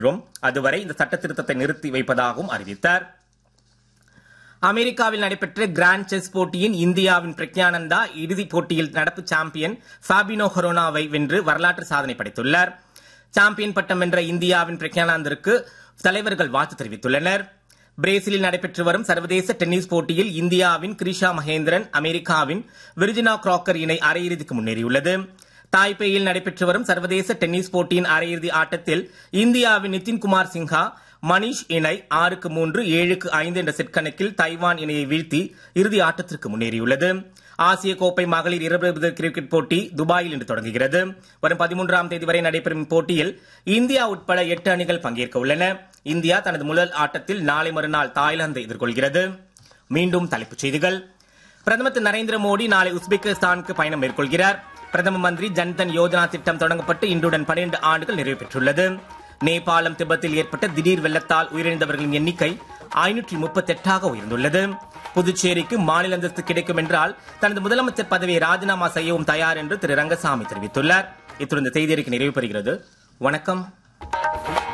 என்றும் அதுவரை இந்த சட்ட திருத்தத்தை நிறுத்தி வைப்பதாகவும் அறிவித்தார் அமெரிக்காவில் நடைபெற்ற கிராண்ட் செஸ் போட்டியின் இந்தியாவின் பிரக்ஞானந்தா இறுதிப் போட்டியில் நடப்பு சாம்பியன் ஃபாபினோ ஹொரோனாவை வென்று வரலாற்று சாதனை படைத்துள்ளார் சாம்பியன் பட்டம் வென்ற இந்தியாவின் பிரக்ஞானந்திற்கு தலைவர்கள் வாழ்த்து தெரிவித்துள்ளனர் பிரேசிலில் நடைபெற்று வரும் சர்வதேச டென்னிஸ் போட்டியில் இந்தியாவின் கிரிஷா மகேந்திரன் அமெரிக்காவின் விர்ஜினா கிராக்கர் இணை அரையிறுதிக்கு முன்னேறியுள்ளது தாய்பேயில் நடைபெற்று வரும் சர்வதேச டென்னிஸ் போட்டியின் அரையிறுதி ஆட்டத்தில் இந்தியாவின் நிதின்குமார் சின்ஹா மணீஷ் இணை ஆறுக்கு மூன்று ஏழுக்கு ஐந்து என்ற செட் கணக்கில் தைவான் இணையை வீழ்த்தி இறுதி ஆட்டத்திற்கு முன்னேறியுள்ளது ஆசிய கோப்பை மகளிர் இருபது கிரிக்கெட் போட்டி துபாயில் இன்று தொடங்குகிறது வரும் பதிமூன்றாம் தேதி வரை நடைபெறும் போட்டியில் இந்தியா உட்பட எட்டு அணிகள் பங்கேற்க உள்ளன இந்தியா தனது முதல் ஆட்டத்தில் நாளை மறுநாள் தாய்லாந்தை எதிர்கொள்கிறது மீண்டும் தலைப்புச் செய்திகள் பிரதமர் திரு நரேந்திர மோடி நாளை உஸ்பெகிஸ்தானுக்கு பயணம் மேற்கொள்கிறார் பிரதம மந்திரி ஜன்தன் யோஜனா திட்டம் தொடங்கப்பட்டு இன்றுடன் பன்னிரண்டு ஆண்டுகள் நிறைவு பெற்றுள்ளது நேபாளம் திபெத்தில் ஏற்பட்ட திடீர் வெள்ளத்தால் உயிரிழந்தவர்களின் எண்ணிக்கை ஐநூற்றி முப்பத்தெட்டாக உயர்ந்துள்ளது புதுச்சேரிக்கு மாநில அந்தஸ்து கிடைக்கும் என்றால் தனது முதலமைச்சர் பதவியை ராஜினாமா செய்யவும் தயார் என்று திரு ரங்கசாமி தெரிவித்துள்ளார் இத்துடன் இந்த செய்தி அறிக்கை நிறைவு பெறுகிறது வணக்கம்